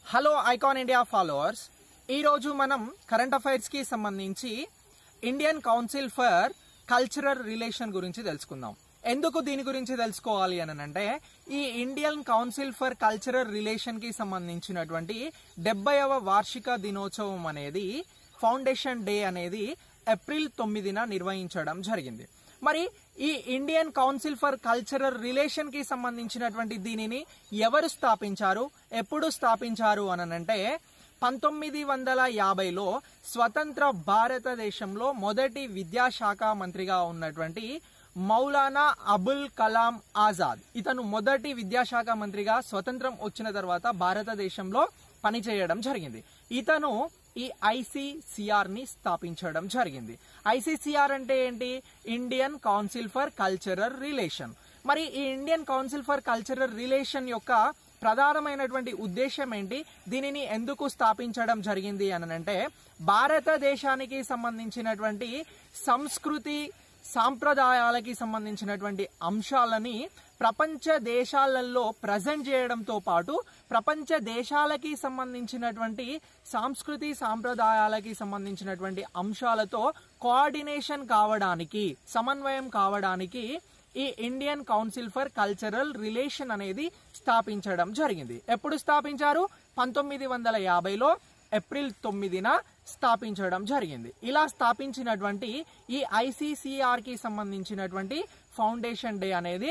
hello icon India followers ఈరోజు మనం current affairs కి సంబంధించి Indian council for cultural relation గురించి తెలుసుకుందాం ఎందుకు దీని గురించి తెలుసుకోవాలి అని అంటే ఈ Indian council for cultural relation కి సంబంధించినటువంటి డెబ్బైవ వార్షిక దినోత్సవం అనేది ఫౌండేషన్ డే అనేది ఏప్రిల్ తొమ్మిదిన నిర్వహించడం జరిగింది మరి ఈ Indian council for cultural relation కి సంబంధించినటువంటి దీనిని ఎవరు స్థాపించారు ఎప్పుడు స్థాపించారు అనంటే పంతొమ్మిది వందల యాభైలో స్వతంత్ర భారతదేశంలో మొదటి విద్యాశాఖ మంత్రిగా ఉన్నటువంటి మౌలానా అబుల్ కలాం ఆజాద్ ఇతను మొదటి విద్యాశాఖ మంత్రిగా స్వతంత్రం వచ్చిన తర్వాత భారతదేశంలో పనిచేయడం జరిగింది ఇతను ఈ ఐసిసిఆర్ ని స్థాపించడం జరిగింది ఐసిసిఆర్ అంటే ఏంటి Indian council for cultural relation మరి ఈ Indian council for cultural relation యొక్క ప్రధానమైనటువంటి ఉద్దేశం ఏంటి దీనిని ఎందుకు స్థాపించడం జరిగింది అని అంటే భారతదేశానికి సంబంధించినటువంటి సంస్కృతి సాంప్రదాయాలకి సంబంధించినటువంటి అంశాలని ప్రపంచ దేశాలలో ప్రజెంట్ చేయడంతో పాటు ప్రపంచ దేశాలకి సంబంధించినటువంటి సాంస్కృతి సాంప్రదాయాలకి సంబంధించినటువంటి అంశాలతో కోఆర్డినేషన్ కావడానికి సమన్వయం కావడానికి ఈ Indian council for cultural relation అనేది స్థాపించడం జరిగింది ఎప్పుడు స్థాపించారు పంతొమ్మిది వందల యాభైలో ఏప్రిల్ తొమ్మిదిన స్థాపించడం జరిగింది ఇలా స్థాపించినటువంటి ఈ ఐసిసిఆర్ కి సంబంధించినటువంటి ఫౌండేషన్ డే అనేది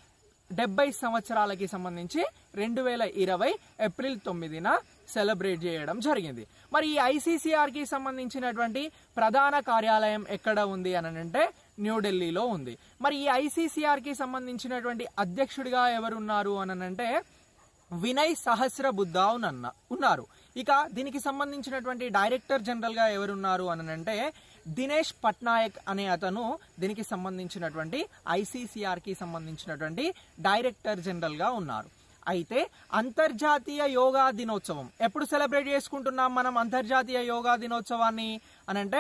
డెబ్బై సంవత్సరాలకి సంబంధించి రెండు వేల ఇరవై ఏప్రిల్ తొమ్మిదిన సెలబ్రేట్ చేయడం జరిగింది మరి ఈ ఐసీసీఆర్ కి సంబంధించినటువంటి ప్రధాన కార్యాలయం ఎక్కడ ఉంది అని అంటే న్యూఢిల్లీలో ఉంది మరి ఈ ఐసీసీఆర్ కి సంబంధించినటువంటి అధ్యక్షుడిగా ఎవరున్నారు అని అంటే వినయ్ సహస్ర బుద్ధ ఉన్న ఉన్నారు ఇక దీనికి సంబంధించినటువంటి డైరెక్టర్ జనరల్ గా ఎవరున్నారు అని అంటే దినేష్ పట్నాయక్ అనే అతను దీనికి సంబంధించినటువంటి ఐసీసీఆర్ కి సంబంధించినటువంటి డైరెక్టర్ జనరల్ గా ఉన్నారు అయితే అంతర్జాతీయ యోగా దినోత్సవం ఎప్పుడు సెలబ్రేట్ చేసుకుంటున్నాం మనం అంతర్జాతీయ యోగా దినోత్సవాన్ని అని అంటే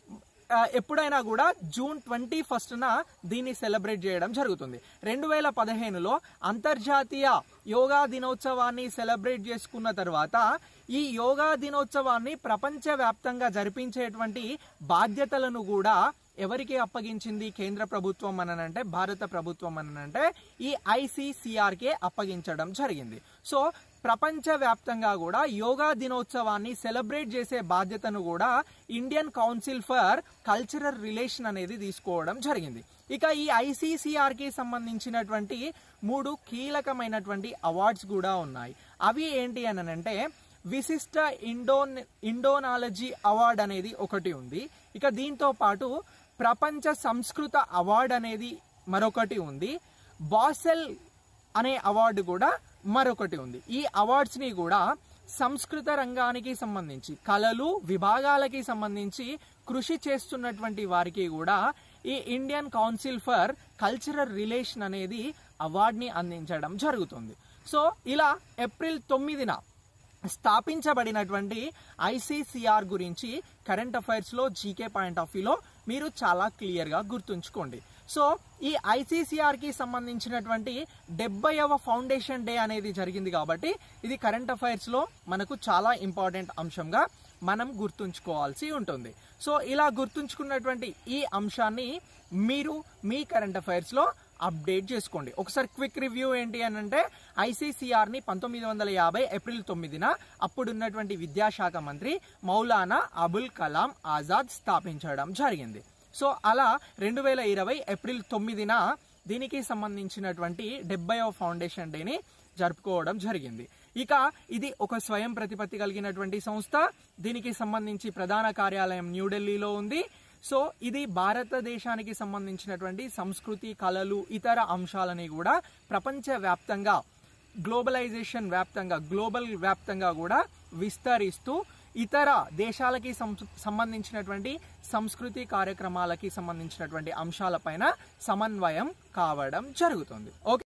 ఆ, ఎప్పుడైనా కూడా జూన్ ట్వంటీ ఫస్ట్న దీన్ని సెలబ్రేట్ చేయడం జరుగుతుంది రెండు వేల పదిహేనులో అంతర్జాతీయ యోగా దినోత్సవాన్ని సెలబ్రేట్ చేసుకున్న తర్వాత ఈ యోగా దినోత్సవాన్ని ప్రపంచవ్యాప్తంగా జరిపించేటువంటి బాధ్యతలను కూడా ఎవరికి అప్పగించింది కేంద్ర ప్రభుత్వం అనంటే భారత ప్రభుత్వం అనంటే ఈ ఐసీసీఆర్ కే అప్పగించడం జరిగింది సో ప్రపంచవ్యాప్తంగా కూడా యోగా దినోత్సవాన్ని సెలబ్రేట్ చేసే బాధ్యతను కూడా Indian council for cultural relation అనేది తీసుకోవడం జరిగింది ఇక ఈ ఐసీసీఆర్ కి సంబంధించినటువంటి మూడు కీలకమైనటువంటి అవార్డ్స్ కూడా ఉన్నాయి అవి ఏంటి అని అంటే విశిష్ట ఇండోన్ ఇండోనాలజీ అవార్డ్ అనేది ఒకటి ఉంది ఇక దీంతో పాటు ప్రపంచ సంస్కృత అవార్డ్ అనేది మరొకటి ఉంది బాసెల్ అనే అవార్డు కూడా మరొకటి ఉంది ఈ అవార్డ్స్ ని కూడా సంస్కృత రంగానికి సంబంధించి కళలు విభాగాలకి సంబంధించి కృషి చేస్తున్నటువంటి వారికి కూడా ఈ Indian council for cultural relation అనేది అవార్డుని అందించడం జరుగుతుంది సో ఇలా ఏప్రిల్ తొమ్మిదిన స్థాపించబడినటువంటి ఐసీసీఆర్ గురించి కరెంట్ అఫైర్స్ లో జీకే పాయింట్ ఆఫ్ వ్యూలో మీరు చాలా క్లియర్ గా గుర్తుంచుకోండి సో ఈ ఐసీసీఆర్ కి సంబంధించినటువంటి డెబ్బైవ ఫౌండేషన్ డే అనేది జరిగింది కాబట్టి ఇది కరెంట్ అఫైర్స్ లో మనకు చాలా ఇంపార్టెంట్ అంశంగా మనం గుర్తుంచుకోవాల్సి ఉంటుంది సో ఇలా గుర్తుంచుకున్నటువంటి ఈ అంశాన్ని మీరు మీ కరెంట్ అఫైర్స్ లో అప్డేట్ చేసుకోండి ఒకసారి క్విక్ రివ్యూ ఏంటి అని అంటే ఐసీసీఆర్ ని పంతొమ్మిది వందల యాభై ఏప్రిల్ తొమ్మిదిన అప్పుడున్నటువంటి విద్యాశాఖ మంత్రి మౌలానా అబుల్ కలాం ఆజాద్ స్థాపించడం జరిగింది సో అలా రెండు వేల ఇరవై ఏప్రిల్ తొమ్మిదిన దీనికి సంబంధించినటువంటి డెబ్బైవ ఫౌండేషన్ డేని జరుపుకోవడం జరిగింది ఇక ఇది ఒక స్వయం ప్రతిపత్తి కలిగినటువంటి సంస్థ దీనికి సంబంధించి ప్రధాన కార్యాలయం న్యూఢిల్లీలో ఉంది సో ఇది భారతదేశానికి సంబంధించినటువంటి సంస్కృతి కళలు ఇతర అంశాలని కూడా ప్రపంచ వ్యాప్తంగా గ్లోబలైజేషన్ వ్యాప్తంగా గ్లోబల్ వ్యాప్తంగా కూడా విస్తరిస్తూ ఇతర దేశాలకి సం- సంబంధించినటువంటి సంస్కృతి కార్యక్రమాలకి సంబంధించినటువంటి అంశాలపైన సమన్వయం కావడం జరుగుతుంది ఓకే